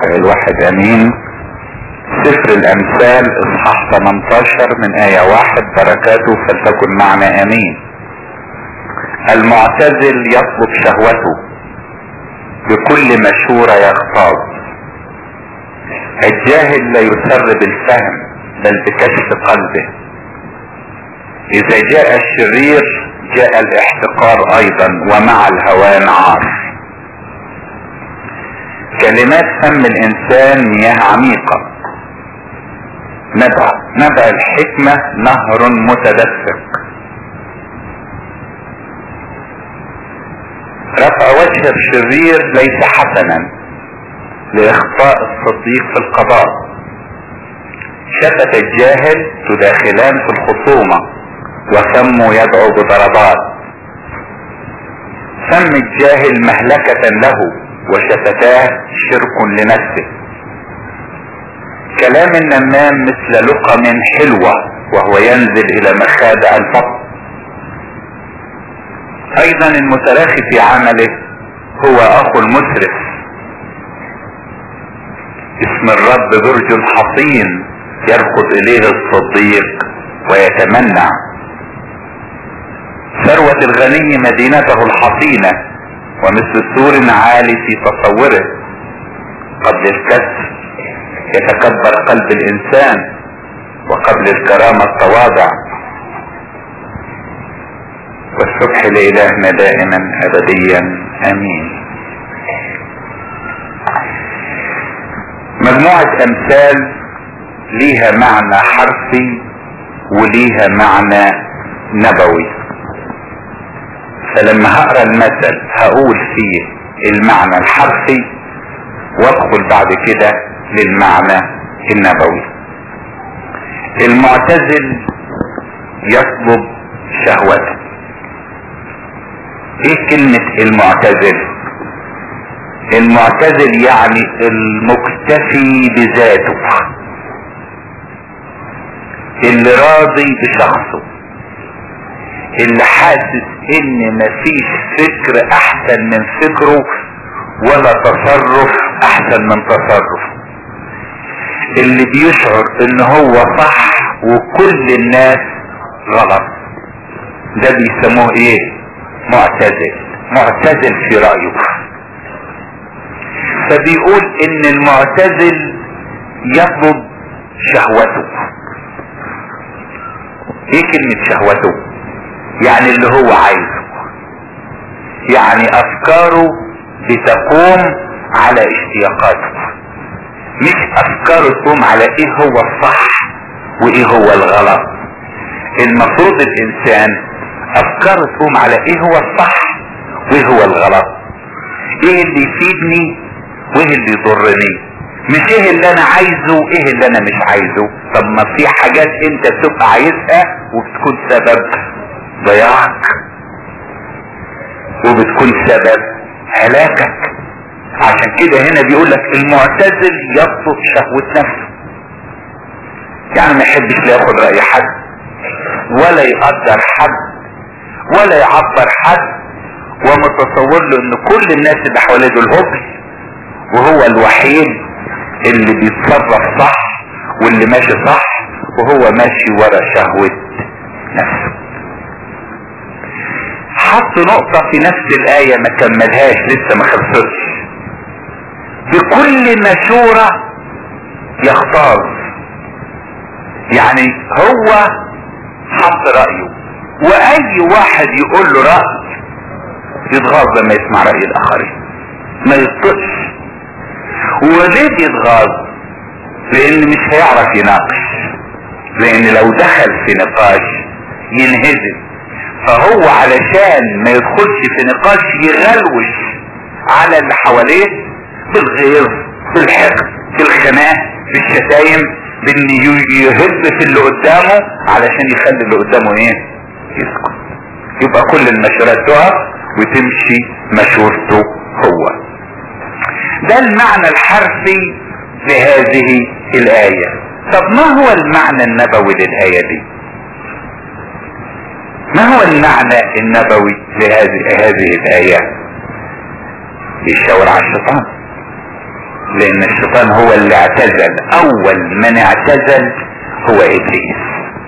الواقع الواحد امين سفر الامثال اصحاح 18 من اية واحد بركاته فلتكن معنا امين المعتزل يطلب شهوته بكل مشورة يغتاظ الجاهل لا يسر بالفهم بل بكشف قلبه اذا جاء الشرير جاء الاحتقار ايضا ومع الهوان عار كلمات فم الانسان مياه عميقة نبع نبع الحكمة نهر متدفق رفع وجه الشرير ليس حسنا لاخطاء الصديق في القضاء شفة الجاهل تداخلان في الخصومة وفمه يدعو بضربات فم الجاهل مهلكة له وشفتاه شرك لنفسه كلام النمام مثل لقم حلوة وهو ينزل الى مخادع الفقر ايضا المتراخي في عمله هو اخو المسرف اسم الرب برج حصين يركض اليه الصديق ويتمنع ثروة الغني مدينته الحصينة ومثل سور عالي في تصوره قبل الكسر يتكبر قلب الانسان وقبل الكرامة التواضع والصبح لإلهنا دائما أبديا أمين مجموعة أمثال ليها معنى حرفي وليها معنى نبوي فلما هقرا المثل هقول فيه المعنى الحرفي وادخل بعد كده للمعنى النبوي المعتزل يطلب شهوته ايه كلمة المعتزل المعتزل يعني المكتفي بذاته اللي راضي بشخصه اللي حاسس ان مفيش فكر احسن من فكره ولا تصرف احسن من تصرفه اللي بيشعر ان هو صح وكل الناس غلط ده بيسموه ايه معتزل معتزل في رأيه فبيقول ان المعتزل يطلب شهوته ايه كلمة شهوته يعني اللي هو عايزه يعني افكاره بتقوم على اشتياقاته مش افكاره تقوم على ايه هو الصح وايه هو الغلط المفروض الانسان افكار تقوم على ايه هو الصح وايه هو الغلط ايه اللي يفيدني وايه اللي يضرني مش ايه اللي انا عايزه وايه اللي انا مش عايزه طب ما في حاجات انت بتبقى عايزها وبتكون سبب ضياعك وبتكون سبب هلاكك عشان كده هنا بيقول لك المعتزل يطلب شهوة نفسه يعني ما يحبش لا ياخد رأي حد ولا يقدر حد ولا يعبر حد ومتصور له ان كل الناس اللي حواليه دول هبل وهو الوحيد اللي بيتصرف صح واللي ماشي صح وهو ماشي ورا شهوة نفسه حط نقطة في نفس الآية ما كملهاش لسه ما خلصتش بكل مشورة يختار يعني هو حط رأيه واي واحد يقول له رأي يتغاظ لما يسمع رأي الاخرين ما يسقطش وليه يتغاظ لان مش هيعرف يناقش لان لو دخل في نقاش ينهزم فهو علشان ما يدخلش في نقاش يغلوش على اللي حواليه بالغيظ بالحقد بالخناق بالشتايم بان يهز في اللي قدامه علشان يخلي اللي قدامه ايه يسكت يبقى كل المشورات تقف وتمشي مشورته هو ده المعنى الحرفي لهذه الآية طب ما هو المعنى النبوي للآية دي ما هو المعنى النبوي لهذه هذه الآية يشاور على الشيطان لان الشيطان هو اللي اعتزل اول من اعتزل هو ابليس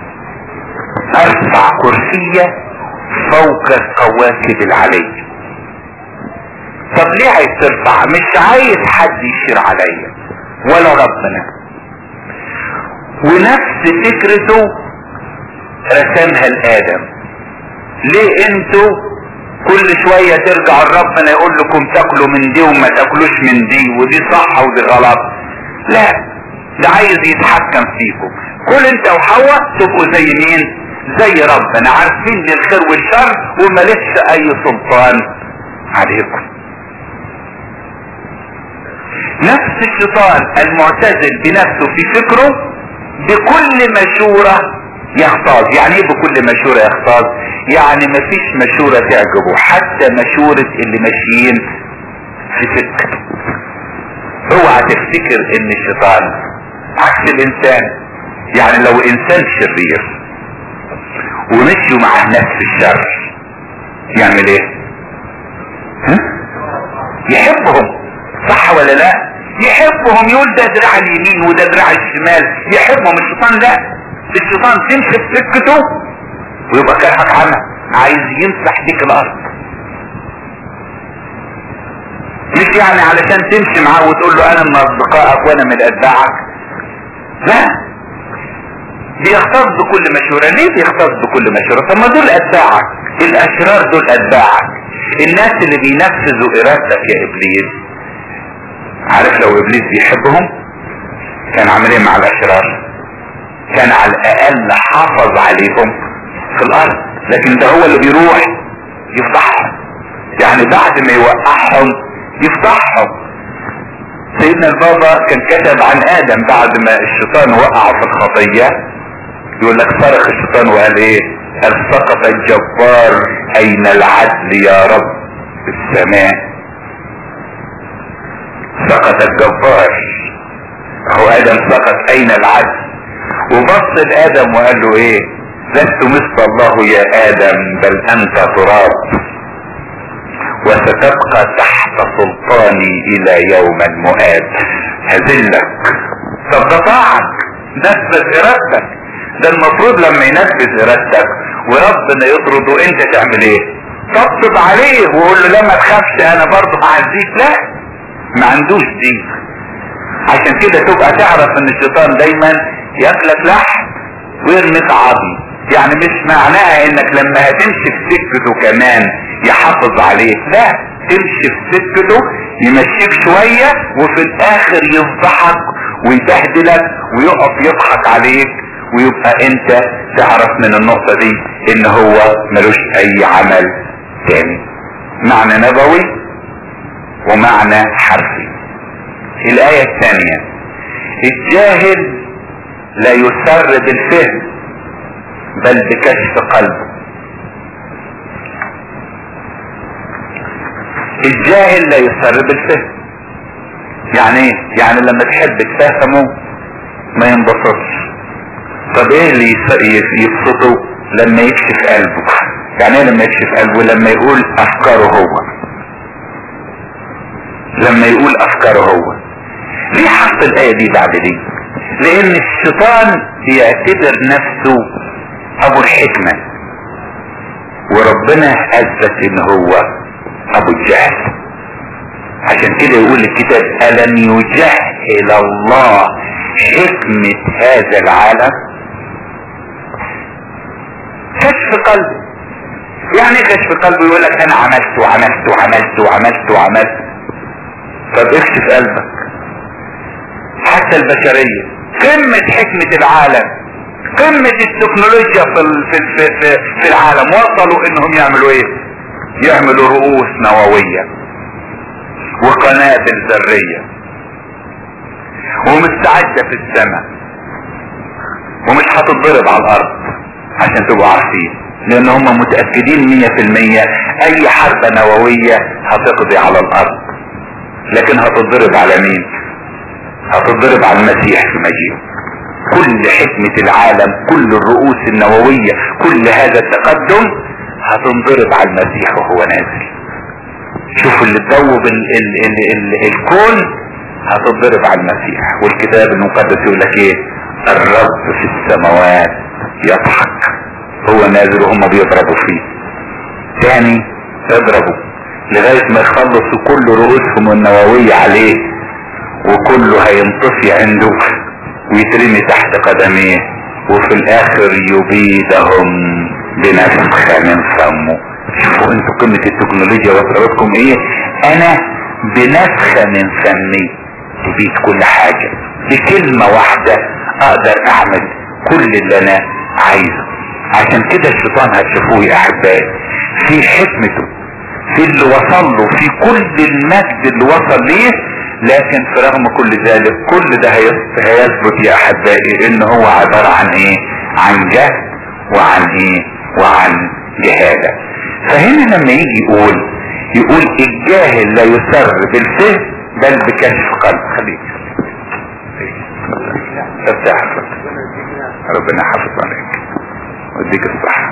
ارفع كرسية فوق الكواكب العلية طب ليه عايز ترفع مش عايز حد يشير عليا ولا ربنا ونفس فكرته رسمها لآدم ليه انتوا كل شوية ترجع ربنا يقول لكم تاكلوا من دي وما تاكلوش من دي ودي صح ودي غلط لا ده عايز يتحكم فيكم كل انت وحواء تبقوا زي مين زي ربنا عارفين للخير والشر ومالكش اي سلطان عليكم نفس الشيطان المعتزل بنفسه في فكره بكل مشورة يختاز يعني ايه بكل مشورة يختاز يعني مفيش مشورة تعجبه حتى مشورة اللي ماشيين في سكته اوعى تفتكر ان الشيطان عكس الانسان يعني لو انسان شرير ومشيوا مع الناس في الشر يعمل ايه ها؟ يحبهم صح ولا لا يحبهم يقول ده دراع اليمين وده دراع الشمال يحبهم الشيطان لا الشيطان تمشي في سكته ويبقى كرهك عنها عايز يمسح بيك الارض مش يعني علشان تمشي معاه وتقول له انا من اصدقائك وانا من اتباعك لا بيختص بكل مشورة ليه بيختص بكل مشورة طب ما دول اتباعك الاشرار دول اتباعك الناس اللي بينفذوا ارادتك يا ابليس عارف لو ابليس بيحبهم كان عامل ايه مع الاشرار كان على الاقل حافظ عليهم في الارض لكن ده هو اللي بيروح يفضحهم يعني بعد ما يوقعهم يفضحهم سيدنا البابا كان كتب عن ادم بعد ما الشيطان وقعه في الخطية يقول لك صرخ الشيطان وقال ايه قال سقط الجبار اين العدل يا رب في السماء سقط الجبار هو ادم سقط اين العدل وبص لادم وقال له ايه لست مثل الله يا ادم بل انت تراب وستبقى تحت سلطاني الى يوم المؤاد هذلك طب ده طاعك نفذ ارادتك ده المفروض لما ينفذ ارادتك وربنا يطرده انت تعمل ايه طبطب عليه وقول له لا ما تخافش انا برضه هعزيك لا ما عندوش دي عشان كده تبقى تعرف ان الشيطان دايما ياكلك لحم ويرميك عظم يعني مش معناها انك لما هتمشي في سكته كمان يحافظ عليك لا تمشي في سكته يمشيك شوية وفي الاخر يفضحك ويبهدلك ويقف يضحك عليك ويبقى انت تعرف من النقطة دي ان هو ملوش اي عمل تاني معنى نبوي ومعنى حرفي الآية الثانية الجاهل لا يسر بالفهم بل بكشف قلبه الجاهل لا يسر بالفهم يعني ايه يعني لما تحب تفهمه ما ينبسطش طب ايه اللي يبسطه لما يكشف قلبه يعني ايه لما يكشف قلبه لما يقول افكاره هو لما يقول افكاره هو ليه حط الايه دي بعد دي لان الشيطان بيعتبر نفسه ابو الحكمة وربنا اثبت ان هو ابو الجهل عشان كده يقول الكتاب الم يجهل الله حكمة هذا العالم كشف قلبه يعني كشف قلبه يقول لك انا عملت وعملت وعملت وعملت وعملت طب اكشف قلبك حتى البشرية قمة حكمة العالم قمة التكنولوجيا في, في, في, في, في العالم وصلوا انهم يعملوا ايه يعملوا رؤوس نووية وقنابل ذرية ومستعدة في السماء ومش هتتضرب على الارض عشان تبقوا عارفين لان هم متأكدين مية في المية اي حرب نووية هتقضي على الارض لكن هتتضرب على مين هتتضرب على المسيح في مجيئه كل حكمة العالم كل الرؤوس النووية كل هذا التقدم هتنضرب على المسيح وهو نازل شوفوا اللي تدوب ال ال ال ال الكون هتضرب على المسيح والكتاب المقدس يقول لك ايه الرب في السماوات يضحك هو نازل وهم بيضربوا فيه تاني اضربوا لغاية ما يخلصوا كل رؤوسهم النووية عليه وكله هينطفي عنده ويترمي تحت قدميه وفي الاخر يبيدهم بنفخة من فمه شوفوا انتوا قمة التكنولوجيا وصلتكم ايه انا بنفخة من فمي تبيد كل حاجة بكلمة واحدة اقدر اعمل كل اللي انا عايزه عشان كده الشيطان هتشوفوه يا احبائي في حكمته في اللي وصل له في كل المجد اللي وصل ليه لكن في رغم كل ذلك كل ده هيثبت يا احبائي ان هو عبارة عن ايه عن جهل وعن ايه وعن جهالة فهنا لما يجي يقول يقول الجاهل لا يسر بالفهم بل بكشف قلب خليك ارتاح ربنا حافظ عليك ويديك الصحة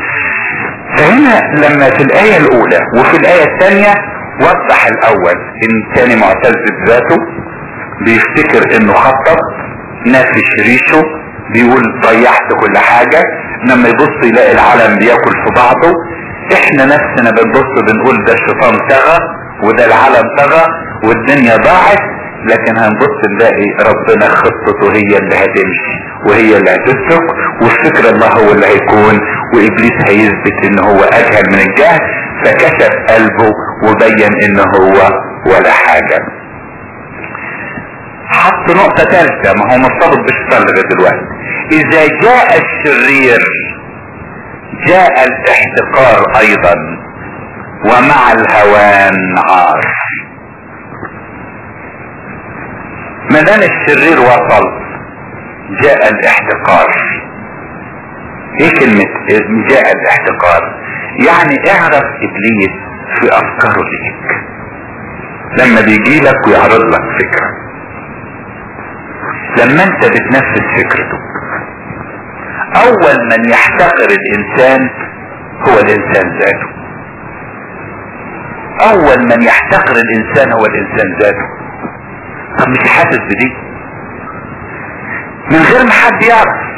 فهنا لما في الآية الأولى وفي الآية الثانية وضح الأول إن كان معتز بذاته بيفتكر إنه خطط نافش ريشه بيقول ضيعت كل حاجة لما يبص يلاقي العالم بياكل في بعضه احنا نفسنا بنبص بنقول ده الشيطان طغى وده العالم طغى والدنيا ضاعت لكن هنبص نلاقي ربنا خطته هي اللي هتمشي وهي اللي هتسلك والفكر الله هو اللي هيكون وابليس هيثبت ان هو اجهل من الجهل فكشف قلبه وبين ان هو ولا حاجة حط نقطة ثالثة ما هو مرتبط بالشيطان لغاية دلوقتي اذا جاء الشرير جاء الاحتقار ايضا ومع الهوان عار ما دام الشرير وصل جاء الاحتقار ايه كلمة جاء الاحتقار يعني اعرف ابليس في افكاره ليك لما بيجي لك ويعرض لك فكرة لما انت بتنفذ فكرته اول من يحتقر الانسان هو الانسان ذاته اول من يحتقر الانسان هو الانسان ذاته طب مش حاسس بدي من غير ما حد يعرف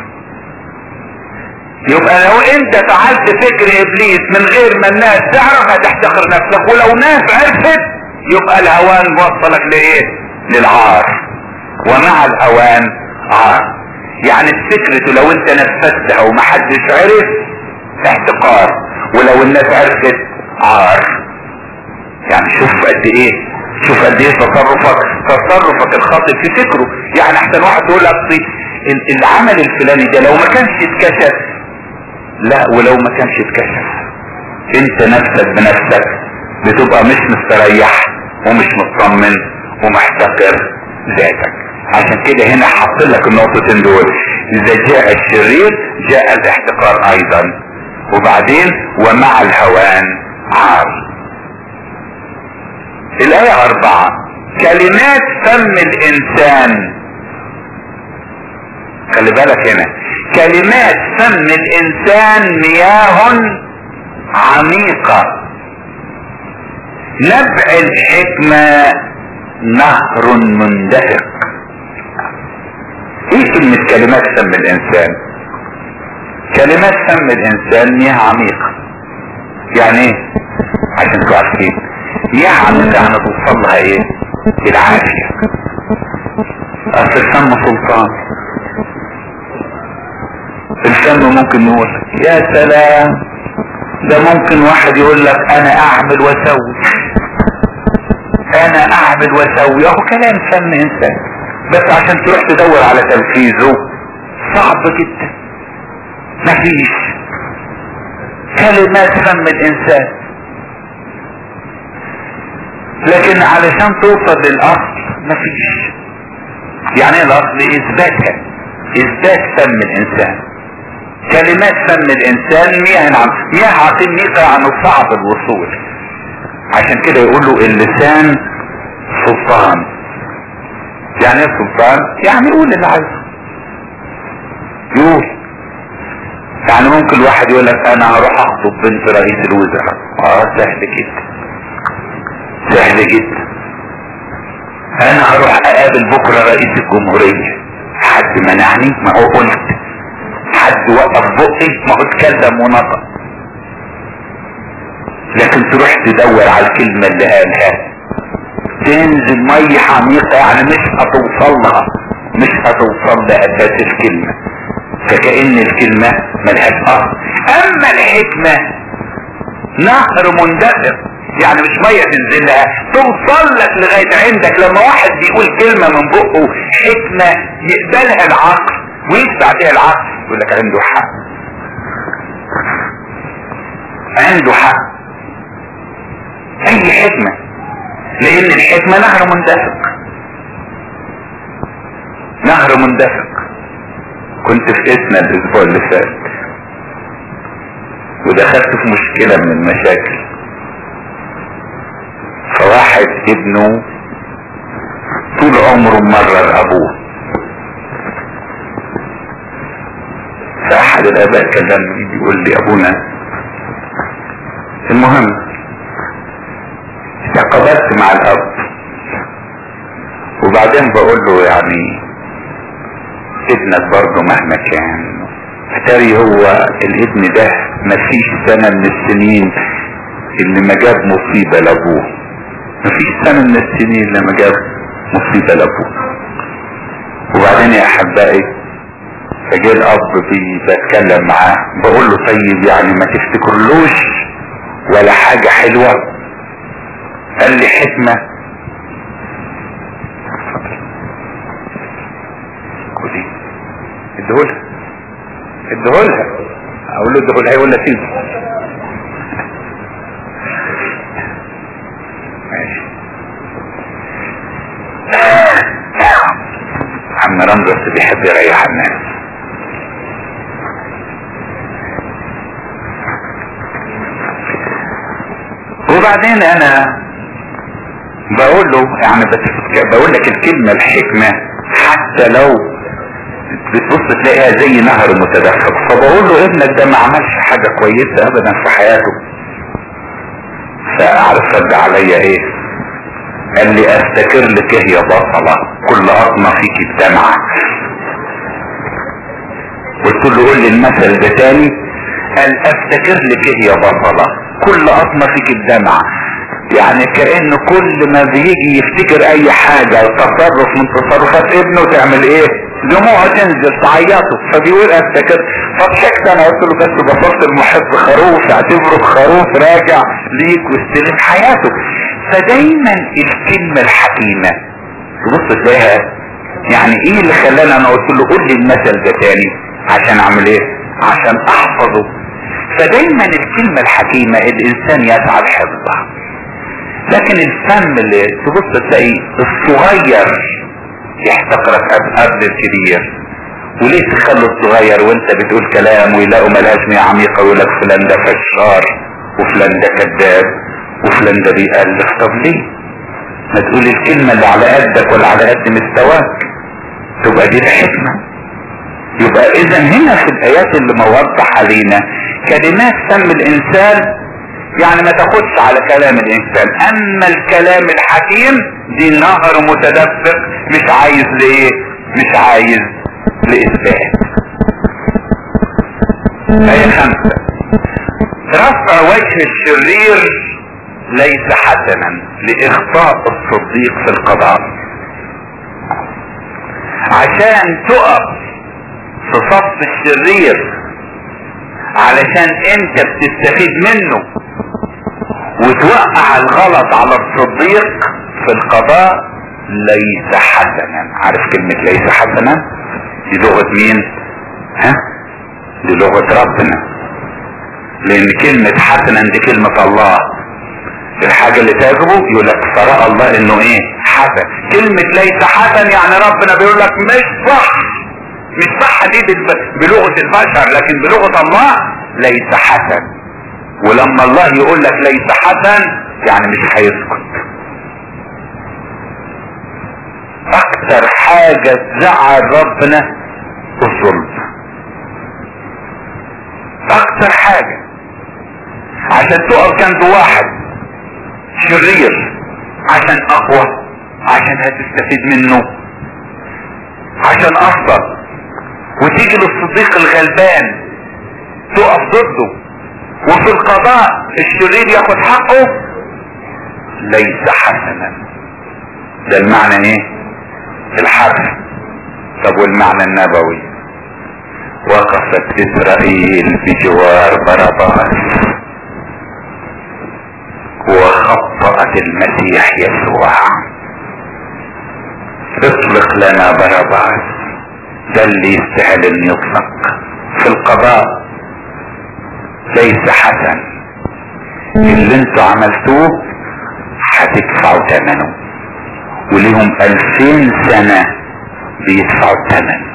يبقى لو انت فعلت فكر ابليس من غير ما الناس تعرف هتحتقر نفسك ولو ناس عرفت يبقى الهوان وصلك لايه للعار ومع الهوان عار يعني فكرته لو انت نفذتها ومحدش عرف احتقار ولو الناس عرفت عار يعني شوف قد ايه شوف قد ايه تصرفك تصرفك الخاطئ في فكره يعني احسن واحد تقول لك العمل الفلاني ده لو ما كانش اتكشف لا ولو ما كانش اتكشف انت نفسك بنفسك بتبقى مش مستريح ومش مطمن ومحتقر ذاتك عشان كده هنا حط لك النقطتين دول اذا جاء الشرير جاء الاحتقار ايضا وبعدين ومع الهوان عار الآية أربعة كلمات فم الإنسان خلي بالك هنا كلمات فم الإنسان مياه عميقة نبع الحكمة نهر مندفق ايه كلمة كلمات فم الإنسان كلمات فم الإنسان مياه عميقة يعني ايه عشان تبقوا عارفين يعني يعني توصل لها ايه بالعافية اصل الفم سلطان الفم ممكن نقول يا سلام ده ممكن واحد يقول لك انا اعمل واسوي انا اعمل واسوي اهو كلام فم انسان بس عشان تروح تدور على تنفيذه صعب جدا مفيش كلمات فم الانسان لكن علشان توصل للاصل مفيش يعني ايه الاصل اثباتها اثبات فم الانسان كلمات فم الانسان مياه عن مياه عقيمة عن صعب الوصول عشان كده يقولوا اللسان سلطان يعني ايه سلطان يعني يقول اللي عايزه يقول يعني ممكن واحد يقول لك انا هروح اخطب بنت رئيس الوزراء اه سهل جدا سهل جدا انا هروح اقابل بكرة رئيس الجمهورية حد منعني ما هو قلت حد وقف بقي ما هو اتكلم ونطق لكن تروح تدور على الكلمة اللي قالها تنزل مية عميقة يعني مش هتوصل لها مش هتوصل لأساس الكلمة فكأن الكلمة ملهاش أصل أما الحكمة نهر مندفع يعني مش مية تنزلها توصل لك لغاية عندك لما واحد بيقول كلمة من بقه حكمة يقبلها العقل ويتبع بيها العقل يقول لك عنده حق عنده حق اي حكمة لان الحكمة نهر مندفق نهر مندفق كنت في اسنا الاسبوع اللي فات ودخلت في مشكلة من المشاكل فواحد ابنه طول عمره مرر ابوه فاحد الاباء كلمني بيقول لي ابونا المهم تقابلت مع الاب وبعدين بقول له يعني ابنك برضه مهما كان اتاري هو الابن ده مفيش سنة من السنين اللي ما جاب مصيبة لابوه مفيش سنة من السنين اللي ما جاب مصيبة لابوه وبعدين يا احبائي فجاء الاب بي بتكلم معاه بقول له طيب يعني ما تفتكرلوش ولا حاجة حلوة قال لي حكمة خدي اديهولها اديهولها اقول له اديهولها يقول لك تيجي ماشي عم رمزس بيحب يريح الناس وبعدين انا بقول له يعني بقول لك الكلمة الحكمة حتى لو بتبص تلاقيها زي نهر متدفق فبقول له ابنك ده ما عملش حاجة كويسة ابدا في حياته فعرف رد عليا ايه قال لي افتكر لك إيه يا بطلة كل قطمة فيك الدمعة قلت له قول لي المثل ده تاني قال افتكر لك إيه يا بطلة كل قطمة فيك الدمعة يعني كأنه كل ما بيجي يفتكر اي حاجة تصرف من تصرفات ابنه تعمل ايه دموعه تنزل تعيطه فبيقول افتكر فضحكت انا قلت له بس بسطت المحب خروف اعتبره خروف راجع ليك واستلم حياته فدايما الكلمة الحكيمة تبص تلاقيها يعني ايه اللي خلاني انا قلت له قول لي المثل ده تاني عشان اعمل ايه عشان احفظه فدايما الكلمة الحكيمة الانسان يسعى لحفظها لكن الفم اللي تبص تلاقي الصغير يحتقرك قبل الكبير وليه تخلي الصغير وانت بتقول كلام ويلاقوا ملازمة عميقة ويقول لك فلان ده فشار وفلان ده كذاب وفلان ده بيألف طب ليه ما تقول الكلمة اللي على قدك ولا على قد مستواك تبقى دي الحكمة يبقى اذا هنا في الايات اللي موضح علينا كلمات فم الانسان يعني ما تاخدش على كلام الانسان اما الكلام الحكيم دي نهر متدفق مش عايز لايه مش عايز لاثبات اي خمسة رفع وجه الشرير ليس حسنا لاخطاء الصديق في القضاء عشان تقف في صف الشرير علشان انت بتستفيد منه وتوقع الغلط على الصديق في القضاء ليس حسنا عارف كلمة ليس حسنا دي لغة مين ها دي لغة ربنا لان كلمة حسنا دي كلمة الله الحاجة اللي تعجبه يقول لك فرأى الله انه ايه حسن كلمة ليس حسن يعني ربنا بيقول لك مش صح مش صح دي بلغة البشر لكن بلغة الله ليس حسن ولما الله يقول لك ليس حسن يعني مش هيسكت اكتر حاجة تزعل ربنا الظلم اكتر حاجة عشان تقف جنب واحد شرير عشان اقوى عشان هتستفيد منه عشان افضل وتيجي للصديق الغلبان تقف ضده وفي القضاء الشرير ياخد حقه ليس حسنا ده المعنى ايه الحرف طب والمعنى النبوي وقفت اسرائيل بجوار باراباس وخطأت المسيح يسوع اطلق لنا باراباس ده اللي يستاهل ان يطلق في القضاء ليس حسن اللي انتوا عملتوه هتدفعوا ثمنه وليهم الفين سنة بيدفعوا الثمن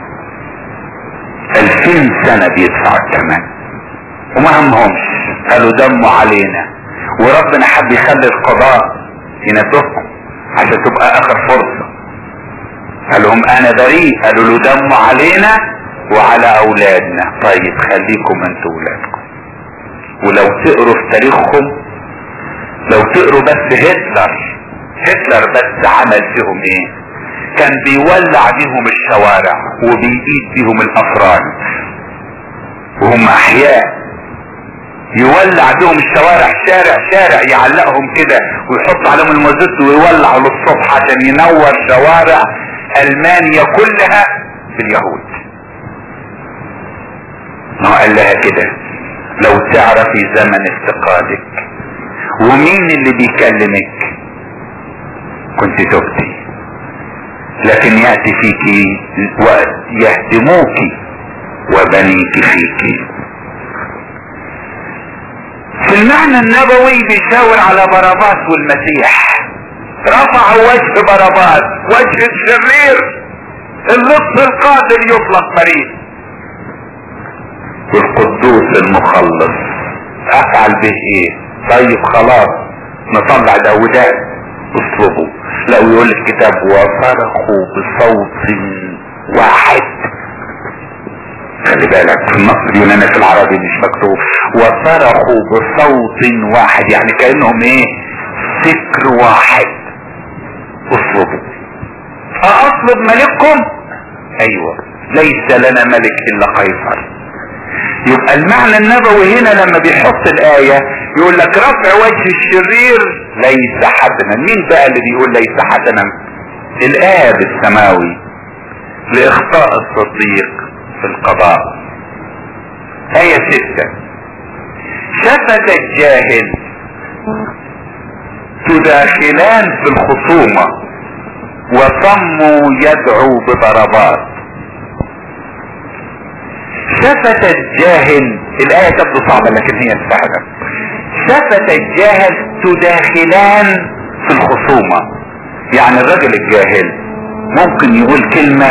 الفين سنة بيدفعوا الثمن وما همهمش قالوا دموا علينا وربنا حب يخلي القضاء ينبهكم عشان تبقى اخر فرصة قال لهم انا بريء قالوا له دموا علينا وعلى اولادنا طيب خليكم انتوا اولادكم ولو تقروا في تاريخهم لو تقروا بس هتلر هتلر بس عمل فيهم ايه كان بيولع بيهم الشوارع وبيقيد بيهم الافراد وهم احياء يولع بيهم الشوارع شارع شارع يعلقهم كده ويحط عليهم المازوت ويولع للصبح عشان ينور شوارع المانيا كلها باليهود ما هو قال لها كده لو تعرفي زمن افتقادك ومين اللي بيكلمك كنت تبتي لكن يأتي فيك وقت يهدموك وبنيك فيك في المعنى النبوي بيشاور على باراباس والمسيح رفع وجه باراباس وجه الشرير اللص القادر يطلق مريض والقدوس المخلص افعل به ايه طيب خلاص نطلع داودات اطلبوا لو يقول الكتاب وصرخوا بصوت واحد خلي بالك في النص اليوناني في العربي مش مكتوب وصرخوا بصوت واحد يعني كانهم ايه فكر واحد اطلبوا اطلب ملككم ايوه ليس لنا ملك الا قيصر يبقى المعنى النبوي هنا لما بيحط الآية يقول لك رفع وجه الشرير ليس حسنا مين بقى اللي بيقول ليس حسنا الآب السماوي لإخطاء الصديق في القضاء آية ستة شفت الجاهل تداخلان في الخصومة وصموا يدعو بضربات شفت الجاهل الآية تبدو صعبة لكن هي سهلة شفت الجاهل تداخلان في الخصومة يعني الرجل الجاهل ممكن يقول كلمة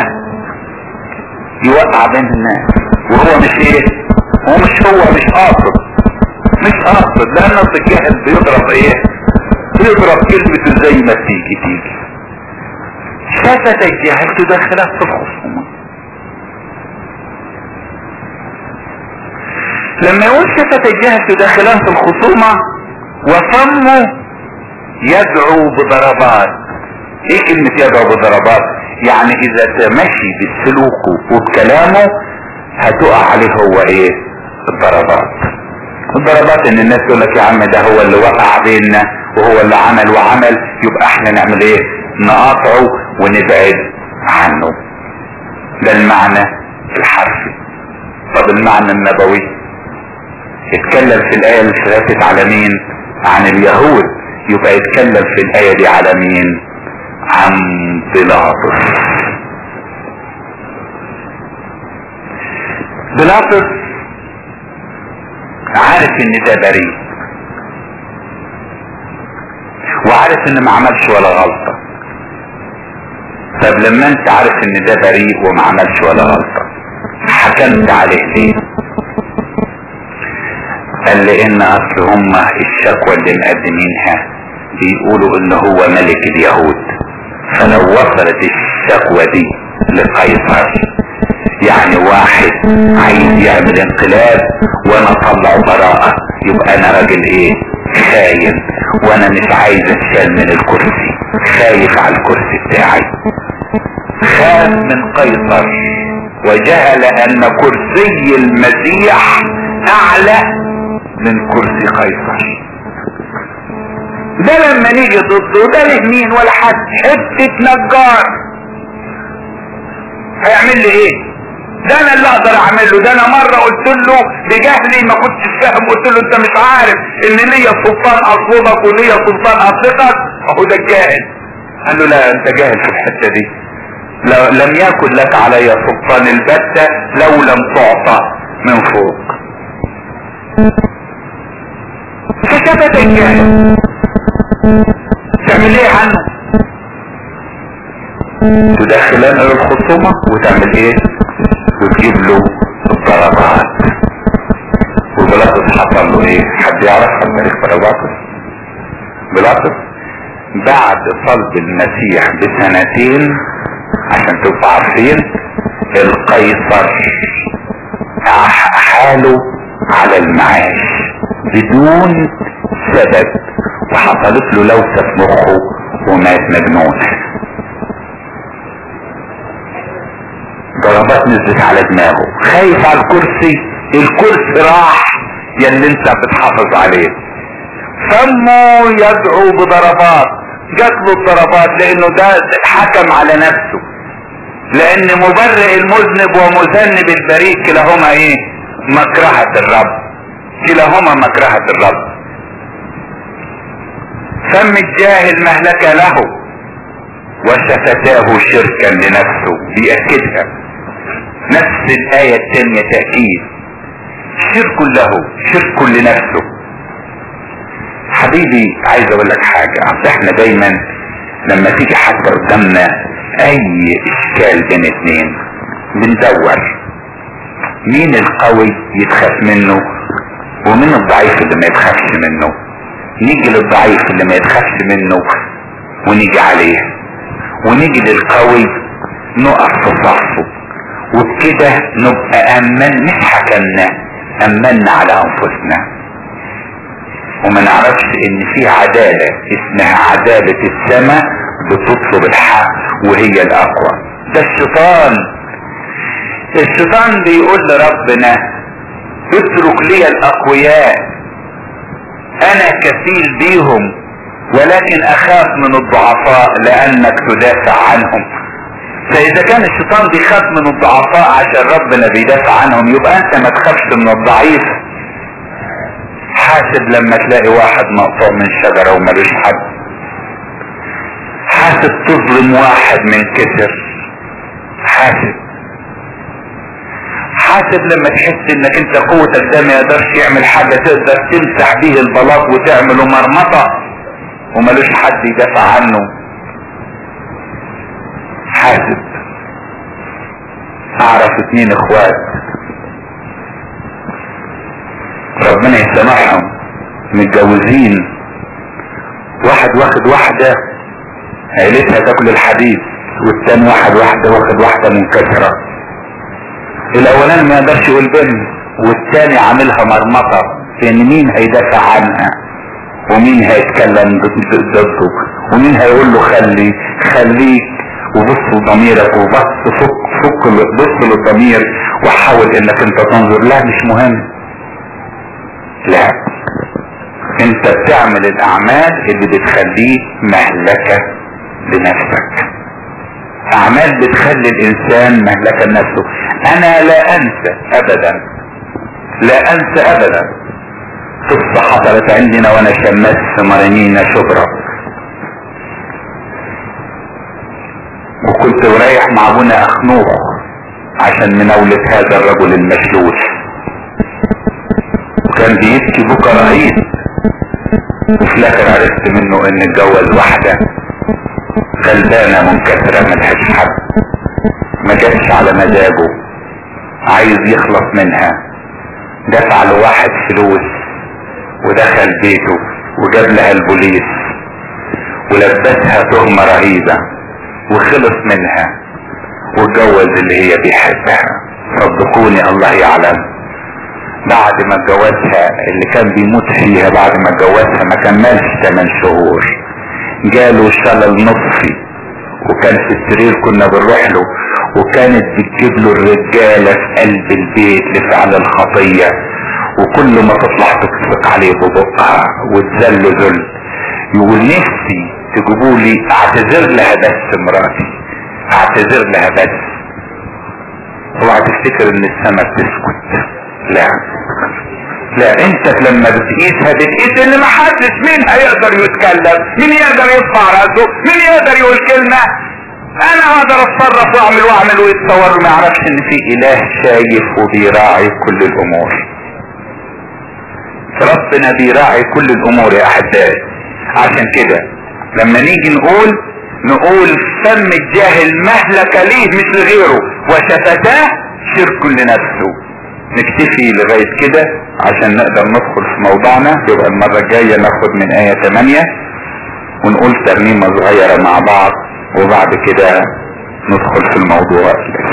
يوقع بين الناس وهو مش ايه هو مش هو مش قاصد مش قاصد لان الجاهل بيضرب ايه بيضرب كلمته زي ما تيجي تيجي شفت الجاهل تداخلان في الخصومة لما يقول شفت الجهل تداخلان في الخصومة وصموا يدعو بضربات ايه كلمة يدعو بضربات يعني اذا تمشي بسلوكه وبكلامه هتقع عليه هو ايه الضربات الضربات ان الناس تقول لك يا عم ده هو اللي وقع بيننا وهو اللي عمل وعمل يبقى احنا نعمل ايه نقاطعه ونبعد عنه ده المعنى الحرفي طب المعنى النبوي اتكلم في الآية اللي فاتت على مين عن اليهود يبقى يتكلم في الآية دي على مين عن بيلاطس بيلاطس عارف ان ده بريء وعارف ان ما عملش ولا غلطة طب لما انت عارف ان ده بريء وما عملش ولا غلطة حكمت عليه ليه قال لان اصل هم الشكوى اللي مقدمينها بيقولوا ان هو ملك اليهود فلو وصلت الشكوى دي لقيصر يعني واحد عايز يعمل انقلاب وانا اطلع براءة يبقى انا راجل ايه خاين وانا مش عايز اتشال من الكرسي خايف على الكرسي بتاعي خاف من قيصر وجهل ان كرسي المسيح اعلى من كرسي قيصر ده لما نيجي ضده ده له مين ولا حد حتة نجار هيعمل لي ايه ده انا اللي اقدر اعمله ده انا مرة قلت له بجهلي ما كنتش فاهم قلت له انت مش عارف ان ليا سلطان اطلبك وليا سلطان اطلقك اهو ده الجاهل قال له لا انت جاهل في الحتة دي لو لم يكن لك علي سلطان البتة لو لم تعطى من فوق فثبت الجاهل تعمل ايه عنه تدخلنا للخصومة وتعمل ايه وتجيب له الضربات وبلاطس حصل له ايه حد يعرف عن تاريخ بلاطس بلاطس بعد صلب المسيح بسنتين عشان تبقوا عارفين القيصر حاله على المعاش بدون سبب وحصلت له لوسة في مخه ومات مجنون ضربات نزلت على دماغه خايف على الكرسي الكرسي راح يا اللي انت بتحافظ عليه فمه يدعو بضربات جات له الضربات لانه ده حكم على نفسه لان مبرئ المذنب ومذنب البريء كلاهما ايه مكرهة الرب كلاهما مكرهة الرب فم الجاهل مهلك له وشفتاه شركا لنفسه بيأكدها نفس الآية الثانية تأكيد شرك له شرك لنفسه حبيبي عايز اقول لك حاجة اصل احنا دايما لما تيجي حتى قدامنا اي اشكال بين اتنين بندور مين القوي يتخاف منه ومين الضعيف اللي ما يتخافش منه نيجي للضعيف اللي ما يتخافش منه ونيجي عليه ونيجي للقوي نقف في صفه وبكده نبقى امن مش حكمنا امنا على انفسنا وما نعرفش ان في عدالة اسمها عدالة السماء بتطلب الحق وهي الاقوى ده الشيطان الشيطان بيقول لربنا اترك لي الاقوياء انا كفيل بيهم ولكن اخاف من الضعفاء لانك تدافع عنهم فاذا كان الشيطان بيخاف من الضعفاء عشان ربنا بيدافع عنهم يبقى انت ما تخافش من الضعيف حاسب لما تلاقي واحد مقطوع من شجرة وملوش حد حاسب تظلم واحد من كسر حاسب حاسب لما تحس انك انت قوتك ده ما يقدرش يعمل حاجة تقدر تمسح بيه البلاط وتعمله مرمطة وملوش حد يدافع عنه حاسب اعرف اتنين اخوات ربنا يسامحهم متجوزين واحد واخد واحدة عيلتها تاكل الحديد والتاني واحد واحدة واخد واحدة منكسرة الاولاني ما يقدرش يقول بنت والتاني عاملها مرمطة لان مين هيدافع عنها ومين هيتكلم ضده ومين هيقول له خلي خليك وبص لضميرك وبص فك فك بص للضمير وحاول انك انت تنظر لا مش مهم لا انت بتعمل الاعمال اللي بتخليه مهلكة لنفسك اعمال بتخلي الانسان مهلكة لنفسه انا لا انسى ابدا لا انسى ابدا قصة حصلت عندنا وانا شماس في مريمينا شبرا وكنت رايح مع ابونا اخنوخ عشان مناولة هذا الرجل المشلول وكان بيبكي بكى رهيب وفي الاخر عرفت منه ان اتجوز واحدة غلبانة منكسرة ملهاش حد ما جاتش على مزاجه عايز يخلص منها دفع لواحد فلوس ودخل بيته وجاب لها البوليس ولبسها تهمة رهيبة وخلص منها واتجوز اللي هي بيحبها صدقوني الله يعلم بعد ما اتجوزها اللي كان بيموت فيها بعد ما اتجوزها ما كملش 8 شهور جاله شلل نصفي وكان في السرير كنا بنروح له وكانت بتجيب له الرجاله في قلب البيت لفعل الخطيه وكل ما تطلع تطلق عليه ببقها وتذل ذل يقول نفسي تجيبوا لي اعتذر لها بس مراتي اعتذر لها بس اوعى تفتكر ان السماء بتسكت لا لا انت لما بتقيسها بتقيس ان ما حدش مين هيقدر يتكلم مين يقدر يرفع راسه مين يقدر يقول كلمة انا اقدر اتصرف واعمل واعمل ويتصور ما يعرفش ان في اله شايف وبيراعي كل الامور ربنا بيراعي كل الامور يا احبائي عشان كده لما نيجي نقول نقول فم الجاهل مهلك ليه مش لغيره وشفتاه شرك لنفسه نكتفي لغاية كده عشان نقدر ندخل في موضوعنا يبقى المرة الجاية ناخد من آية 8 ونقول ترنيمة صغيرة مع بعض وبعد كده ندخل في الموضوع